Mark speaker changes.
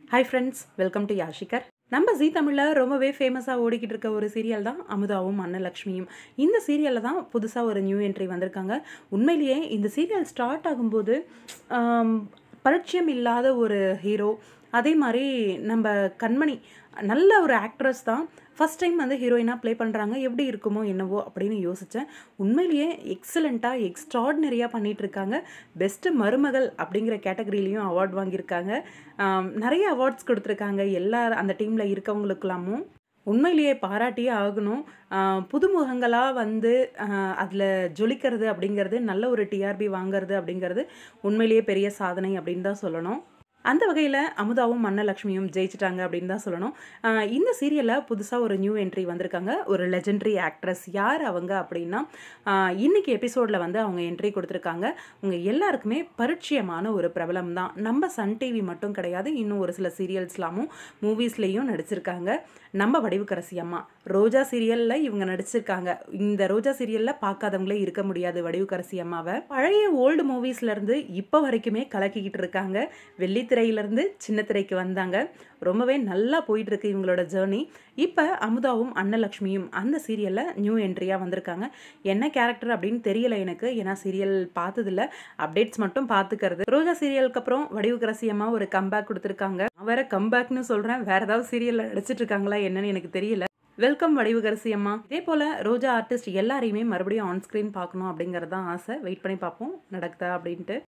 Speaker 1: hi friends welcome to யாஷிகர் நம்ம Zee தமிழில் ரொம்பவே ஃபேமஸாக ஓடிக்கிட்டு இருக்க ஒரு சீரியல் தான் அமுதாவும் அன்னலக்ஷ்மியும் இந்த சீரியலில் தான் புதுசாக ஒரு நியூ என்ட்ரி வந்திருக்காங்க உண்மையிலேயே இந்த சீரியல் ஸ்டார்ட் ஆகும்போது ஆம், பரிச்சயம் இல்லாத ஒரு ஹீரோ அதே மாதிரி நம்ம கண்மணி நல்ல ஒரு ஆக்ட்ரஸ் தான் ஃபஸ்ட் டைம் வந்து ஹீரோயினாக ப்ளே பண்ணுறாங்க எப்படி இருக்குமோ என்னவோ அப்படின்னு யோசித்தேன் உண்மையிலேயே எக்ஸலண்ட்டாக எக்ஸ்ட்ராடினரியாக பண்ணிகிட்டு இருக்காங்க பெஸ்ட்டு மருமகள் அப்படிங்கிற கேட்டகரியிலையும் அவார்ட் வாங்கியிருக்காங்க ஆம், நிறைய அவார்ட்ஸ் கொடுத்துருக்காங்க எல்லா அந்த டீமில் இருக்கவங்களுக்கெல்லாமும் உண்மையிலேயே பாராட்டியே ஆகணும் ஆஹ் புதுமுகங்களாக வந்து அதில் ஜொலிக்கிறது அப்படிங்கிறது நல்ல ஒரு டிஆர்பி வாங்குறது அப்படிங்கிறது உண்மையிலேயே பெரிய சாதனை அப்படின்னு தான் சொல்லணும் அந்த வகையில் அமுதாவும் மன்னலக்ஷ்மியும் ஜெயிச்சிட்டாங்க அப்படின்னு தான் சொல்லணும் ஆஹ் இந்த சீரியலில் புதுசாக ஒரு நியூ என்ட்ரி வந்திருக்காங்க ஒரு லெஜெண்டரி ஆக்ட்ரஸ் யார் அவங்க அப்படின்னா ஆஹ் இன்னைக்கு எபிசோடில் வந்து அவங்க என்ட்ரி கொடுத்துருக்காங்க உங்கள் எல்லாருக்குமே பரிச்சயமான ஒரு பிரபலம் தான் நம்ம சன் டிவி மட்டும் கிடையாது இன்னும் ஒரு சில சீரியல்ஸ்லாமும் மூவிஸ்லேயும் நடிச்சிருக்காங்க நம்ம வடிவுக்கரசி அம்மா ரோஜா சீரியலில் இவங்க நடிச்சிருக்காங்க இந்த ரோஜா சீரியலில் பார்க்காதவங்களே இருக்க முடியாது வடிவுக்கரசி அம்மாவை பழைய ஓல்டு மூவிஸ்லேருந்து இப்போ வரைக்குமே கலக்கிக்கிட்டு இருக்காங்க வெள்ளித்திரையிலேருந்து சின்ன திரைக்கு வந்தாங்க ரொம்பவே நல்லா போயிட்டு இருக்கு இவங்களோட ஜேர்னி இப்போ அமுதாவும் அன்னலக்ஷ்மியும் அந்த சீரியலில் நியூ என்ட்ரியாக வந்திருக்காங்க என்ன கேரக்டர் அப்படின்னு தெரியல எனக்கு ஏன்னா சீரியல் பார்த்ததில்ல அப்டேட்ஸ் மட்டும் பார்த்துக்கிறது ரோஜா சீரியலுக்கு அப்புறம் வடிவுக்கரசி அம்மா ஒரு கம்பேக் கொடுத்துருக்காங்க நான் வேற கம்பேக்னு சொல்கிறேன் வேற ஏதாவது சீரியலில் நடிச்சிட்டு இருக்காங்களா என்னன்னு எனக்கு தெரியல வெல்கம் வடிவுகரசி அம்மா இதே போல் ரோஜா ஆர்டிஸ்ட் எல்லாரையுமே மறுபடியும் ஆன் ஸ்க்ரீன் பார்க்கணும் அப்படிங்கிறது தான் ஆசை வெயிட் பண்ணி பார்ப்போம் நடக்குதா அப்படின்ட்டு